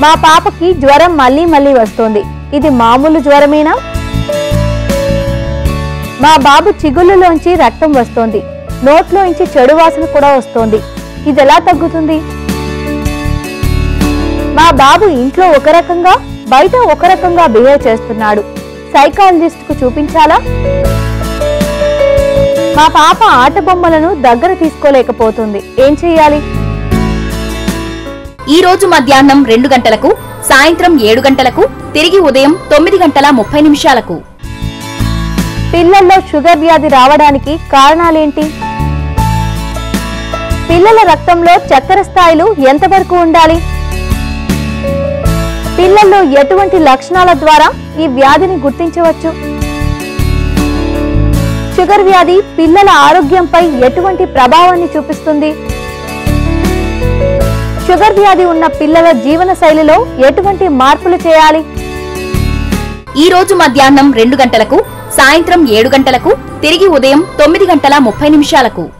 మా పాపకి జ్వరం మళ్ళీ మళ్ళీ వస్తోంది ఇది మామూలు జ్వరమేనా మా బాబు చిగుళ్ళలోంచి రక్తం వస్తోంది నోట్లోంచి చెడు వాసన కూడా వస్తోంది ఇది ఎలా తగ్గుతుంది మా బాబు ఇంట్లో ఒక రకంగా బయట ఒక రకంగా బిహేవ్ చేస్తున్నాడు సైకాలజిస్ట్ కు చూపించాలా మా పాప ఆట బొమ్మలను దగ్గర తీసుకోలేకపోతుంది ఏం చెయ్యాలి ఈ రోజు మధ్యాహ్నం రెండు గంటలకు సాయంత్రం ఏడు గంటలకు తిరిగి ఉదయం తొమ్మిది గంటల ముప్పై నిమిషాలకు పిల్లల్లో షుగర్ వ్యాధి రావడానికి కారణాలేంటి పిల్లల రక్తంలో చక్కెర స్థాయిలు ఎంతవరకు ఉండాలి పిల్లల్లో ఎటువంటి లక్షణాల ద్వారా ఈ వ్యాధిని గుర్తించవచ్చు షుగర్ వ్యాధి పిల్లల ఆరోగ్యంపై ఎటువంటి ప్రభావాన్ని చూపిస్తుంది షుగర్ వ్యాధి ఉన్న పిల్లల జీవన శైలిలో ఎటువంటి మార్పులు చేయాలి ఈ రోజు మధ్యాహ్నం రెండు గంటలకు సాయంత్రం ఏడు గంటలకు తిరిగి ఉదయం తొమ్మిది గంటల ముప్పై నిమిషాలకు